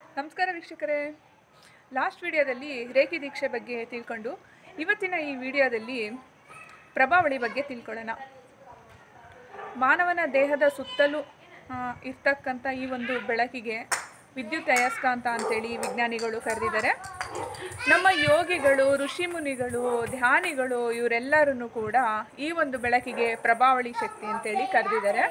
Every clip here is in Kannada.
ನಮಸ್ಕಾರ ವೀಕ್ಷಕರೇ ಲಾಸ್ಟ್ ವಿಡಿಯೋದಲ್ಲಿ ರೇಖಿ ದೀಕ್ಷೆ ಬಗ್ಗೆ ತಿಳ್ಕೊಂಡು ಇವತ್ತಿನ ಈ ವಿಡಿಯೋದಲ್ಲಿ ಪ್ರಭಾವಳಿ ಬಗ್ಗೆ ತಿಳ್ಕೊಳ್ಳೋಣ ಮಾನವನ ದೇಹದ ಸುತ್ತಲೂ ಆ, ಇರ್ತಕ್ಕಂಥ ಈ ಒಂದು ಬೆಳಕಿಗೆ ವಿದ್ಯುತ್ ಅಯಸ್ಕಾಂತ ಅಂತೇಳಿ ವಿಜ್ಞಾನಿಗಳು ಕರೆದಿದ್ದಾರೆ ನಮ್ಮ ಯೋಗಿಗಳು ಋಷಿಮುನಿಗಳು ಧ್ಯಾನಿಗಳು ಇವರೆಲ್ಲರೂ ಕೂಡ ಈ ಒಂದು ಬೆಳಕಿಗೆ ಪ್ರಭಾವಳಿ ಶಕ್ತಿ ಅಂತೇಳಿ ಕರೆದಿದ್ದಾರೆ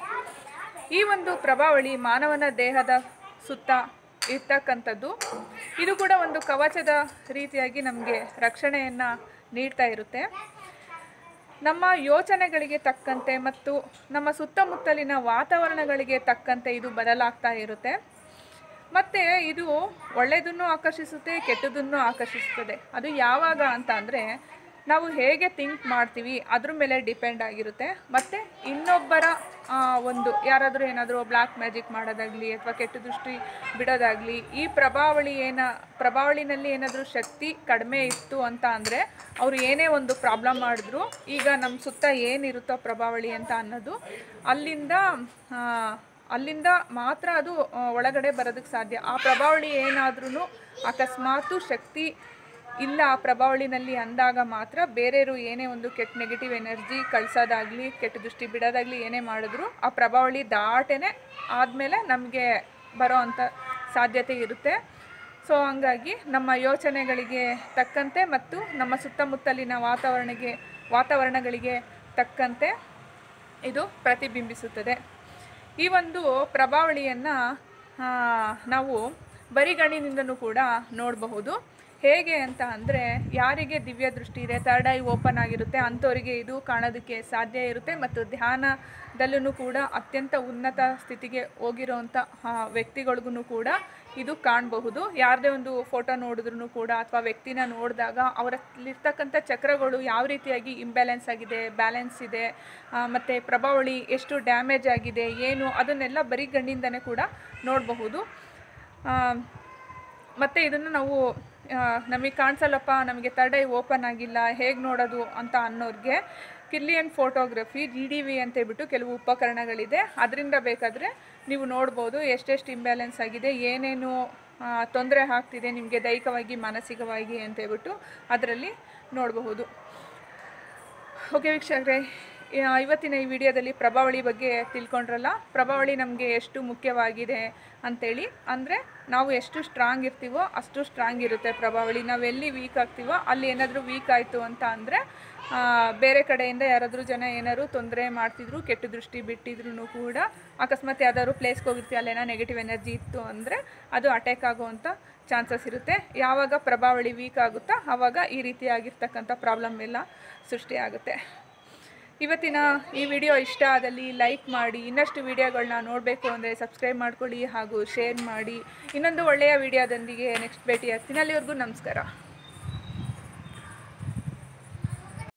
ಈ ಒಂದು ಪ್ರಭಾವಳಿ ಮಾನವನ ದೇಹದ ಸುತ್ತ ಇರ್ತಕ್ಕಂಥದ್ದು ಇದು ಕೂಡ ಒಂದು ಕವಚದ ರೀತಿಯಾಗಿ ನಮಗೆ ರಕ್ಷಣೆಯನ್ನು ನೀಡ್ತಾ ಇರುತ್ತೆ ನಮ್ಮ ಯೋಚನೆಗಳಿಗೆ ತಕ್ಕಂತೆ ಮತ್ತು ನಮ್ಮ ಸುತ್ತಮುತ್ತಲಿನ ವಾತಾವರಣಗಳಿಗೆ ತಕ್ಕಂತೆ ಇದು ಬದಲಾಗ್ತಾ ಇರುತ್ತೆ ಮತ್ತು ಇದು ಒಳ್ಳೆಯದನ್ನು ಆಕರ್ಷಿಸುತ್ತೆ ಕೆಟ್ಟದನ್ನು ಆಕರ್ಷಿಸುತ್ತದೆ ಅದು ಯಾವಾಗ ಅಂತ ಅಂದರೆ ನಾವು ಹೇಗೆ ಥಿಂಕ್ ಮಾಡ್ತೀವಿ ಅದ್ರ ಮೇಲೆ ಡಿಪೆಂಡ್ ಆಗಿರುತ್ತೆ ಮತ್ತು ಇನ್ನೊಬ್ಬರ ಆ, ಒಂದು ಯಾರಾದರೂ ಏನಾದರೂ ಬ್ಲ್ಯಾಕ್ ಮ್ಯಾಜಿಕ್ ಮಾಡೋದಾಗಲಿ ಅಥವಾ ಕೆಟ್ಟ ದೃಷ್ಟಿ ಬಿಡೋದಾಗಲಿ ಈ ಪ್ರಭಾವಳಿ ಏನ ಪ್ರಭಾವಳಿನಲ್ಲಿ ಏನಾದರೂ ಶಕ್ತಿ ಕಡಿಮೆ ಇತ್ತು ಅಂತ ಅಂದರೆ ಅವರು ಏನೇ ಒಂದು ಪ್ರಾಬ್ಲಮ್ ಮಾಡಿದ್ರು ಈಗ ನಮ್ಮ ಸುತ್ತ ಏನಿರುತ್ತೋ ಪ್ರಭಾವಳಿ ಅಂತ ಅನ್ನೋದು ಅಲ್ಲಿಂದ ಆ, ಅಲ್ಲಿಂದ ಮಾತ್ರ ಅದು ಆ, ಒಳಗಡೆ ಬರೋದಕ್ಕೆ ಸಾಧ್ಯ ಆ ಪ್ರಭಾವಳಿ ಏನಾದ್ರೂ ಅಕಸ್ಮಾತು ಶಕ್ತಿ ಇಲ್ಲ ಆ ಪ್ರಭಾವಳಿನಲ್ಲಿ ಅಂದಾಗ ಮಾತ್ರ ಬೇರೆಯವರು ಏನೇ ಒಂದು ಕೆಟ್ಟ ನೆಗೆಟಿವ್ ಎನರ್ಜಿ ಕಳ್ಸೋದಾಗಲಿ ಕೆಟ್ಟ ದೃಷ್ಟಿ ಬಿಡೋದಾಗಲಿ ಏನೇ ಮಾಡಿದ್ರು ಆ ಪ್ರಭಾವಳಿ ದಾಟೇನೆ ಆದಮೇಲೆ ನಮಗೆ ಬರೋ ಅಂಥ ಸಾಧ್ಯತೆ ಇರುತ್ತೆ ಸೊ ಹಂಗಾಗಿ ನಮ್ಮ ಯೋಚನೆಗಳಿಗೆ ತಕ್ಕಂತೆ ಮತ್ತು ನಮ್ಮ ಸುತ್ತಮುತ್ತಲಿನ ವಾತಾವರಣಕ್ಕೆ ವಾತಾವರಣಗಳಿಗೆ ತಕ್ಕಂತೆ ಇದು ಪ್ರತಿಬಿಂಬಿಸುತ್ತದೆ ಈ ಒಂದು ಪ್ರಭಾವಳಿಯನ್ನು ನಾವು ಬರಿಗಣ್ಣಿನಿಂದನೂ ಕೂಡ ನೋಡಬಹುದು ಹೇಗೆ ಅಂತ ಅಂದರೆ ಯಾರಿಗೆ ದಿವ್ಯ ದೃಷ್ಟಿ ಇದೆ ಥರ್ಡ್ ಐ ಓಪನ್ ಆಗಿರುತ್ತೆ ಅಂಥವರಿಗೆ ಇದು ಕಾಣೋದಕ್ಕೆ ಸಾಧ್ಯ ಇರುತ್ತೆ ಮತ್ತು ಧ್ಯಾನದಲ್ಲೂ ಕೂಡ ಅತ್ಯಂತ ಉನ್ನತ ಸ್ಥಿತಿಗೆ ಹೋಗಿರೋವಂಥ ವ್ಯಕ್ತಿಗಳಿಗೂ ಕೂಡ ಇದು ಕಾಣಬಹುದು ಯಾರದೇ ಒಂದು ಫೋಟೋ ನೋಡಿದ್ರೂ ಕೂಡ ಅಥವಾ ವ್ಯಕ್ತಿನ ನೋಡಿದಾಗ ಅವರಲ್ಲಿರ್ತಕ್ಕಂಥ ಚಕ್ರಗಳು ಯಾವ ರೀತಿಯಾಗಿ ಇಂಬ್ಯಾಲೆನ್ಸ್ ಆಗಿದೆ ಬ್ಯಾಲೆನ್ಸ್ ಇದೆ ಮತ್ತು ಪ್ರಭಾವಳಿ ಎಷ್ಟು ಡ್ಯಾಮೇಜ್ ಆಗಿದೆ ಏನು ಅದನ್ನೆಲ್ಲ ಬರೀ ಗಣ್ಣಿಂದನೇ ಕೂಡ ನೋಡಬಹುದು ಮತ್ತು ಇದನ್ನು ನಾವು ನಮಗೆ ಕಾಣಿಸಲ್ಲಪ್ಪ ನಮಗೆ ತರ್ಡ್ ಐ ಓಪನ್ ಆಗಿಲ್ಲ ಹೇಗೆ ನೋಡೋದು ಅಂತ ಅನ್ನೋರಿಗೆ Kirlian photography G D V ಅಂತ ಹೇಳ್ಬಿಟ್ಟು ಕೆಲವು ಉಪಕರಣಗಳಿದೆ ಅದರಿಂದ ಬೇಕಾದರೆ ನೀವು ನೋಡ್ಬೋದು ಎಷ್ಟೆಷ್ಟು ಇಂಬ್ಯಾಲೆನ್ಸ್ ಆಗಿದೆ ಏನೇನು ತೊಂದರೆ ಆಗ್ತಿದೆ ನಿಮಗೆ ದೈಹಿಕವಾಗಿ ಮಾನಸಿಕವಾಗಿ ಅಂತ ಹೇಳ್ಬಿಟ್ಟು ಅದರಲ್ಲಿ ನೋಡಬಹುದು ಓಕೆ ವೀಕ್ಷಕರೇ ಆ, ಇವತ್ತಿನ ಈ ವಿಡಿಯೋದಲ್ಲಿ ಪ್ರಭಾವಳಿ ಬಗ್ಗೆ ತಿಳ್ಕೊಂಡ್ರಲ್ಲ ಪ್ರಭಾವಳಿ ನಮಗೆ ಎಷ್ಟು ಮುಖ್ಯವಾಗಿದೆ ಅಂತೇಳಿ ಅಂದರೆ ನಾವು ಎಷ್ಟು ಸ್ಟ್ರಾಂಗ್ ಇರ್ತೀವೋ ಅಷ್ಟು ಸ್ಟ್ರಾಂಗ್ ಇರುತ್ತೆ ಪ್ರಭಾವಳಿ ನಾವು ಎಲ್ಲಿ ವೀಕ್ ಆಗ್ತೀವೋ ಅಲ್ಲಿ ಏನಾದರೂ ವೀಕ್ ಆಯಿತು ಅಂತ ಅಂದರೆ ಬೇರೆ ಕಡೆಯಿಂದ ಯಾರಾದರೂ ಜನ ಏನಾದ್ರು ತೊಂದರೆ ಮಾಡ್ತಿದ್ರು ಕೆಟ್ಟ ದೃಷ್ಟಿ ಬಿಟ್ಟಿದ್ರು ಕೂಡ ಅಕಸ್ಮಾತ್ ಯಾವ್ದಾದ್ರು ಪ್ಲೇಸ್ಗೆ ಹೋಗಿರ್ತೀವಿ ಅಲ್ಲೇನೋ ನೆಗೆಟಿವ್ ಎನರ್ಜಿ ಇತ್ತು ಅಂದರೆ ಅದು ಅಟ್ಯಾಕ್ ಆಗುವಂಥ ಚಾನ್ಸಸ್ ಇರುತ್ತೆ ಯಾವಾಗ ಪ್ರಭಾವಳಿ ವೀಕ್ ಆಗುತ್ತಾ ಆವಾಗ ಈ ರೀತಿಯಾಗಿರ್ತಕ್ಕಂಥ ಪ್ರಾಬ್ಲಮ್ ಎಲ್ಲ ಸೃಷ್ಟಿಯಾಗುತ್ತೆ ಇವತ್ತಿನ ಈ ವಿಡಿಯೋ ಇಷ್ಟ ಆದಲ್ಲಿ ಲೈಕ್ ಮಾಡಿ ಇನ್ನಷ್ಟು ವಿಡಿಯೋಗಳನ್ನ ನೋಡಬೇಕು ಅಂದರೆ ಸಬ್ಸ್ಕ್ರೈಬ್ ಮಾಡ್ಕೊಳ್ಳಿ ಹಾಗೂ ಶೇರ್ ಮಾಡಿ ಇನ್ನೊಂದು ಒಳ್ಳೆಯ ವಿಡಿಯೋದೊಂದಿಗೆ ನೆಕ್ಸ್ಟ್ ಭೇಟಿ ಆಗ್ತೀನಿ ಅಲ್ಲಿವರೆಗೂ ನಮಸ್ಕಾರ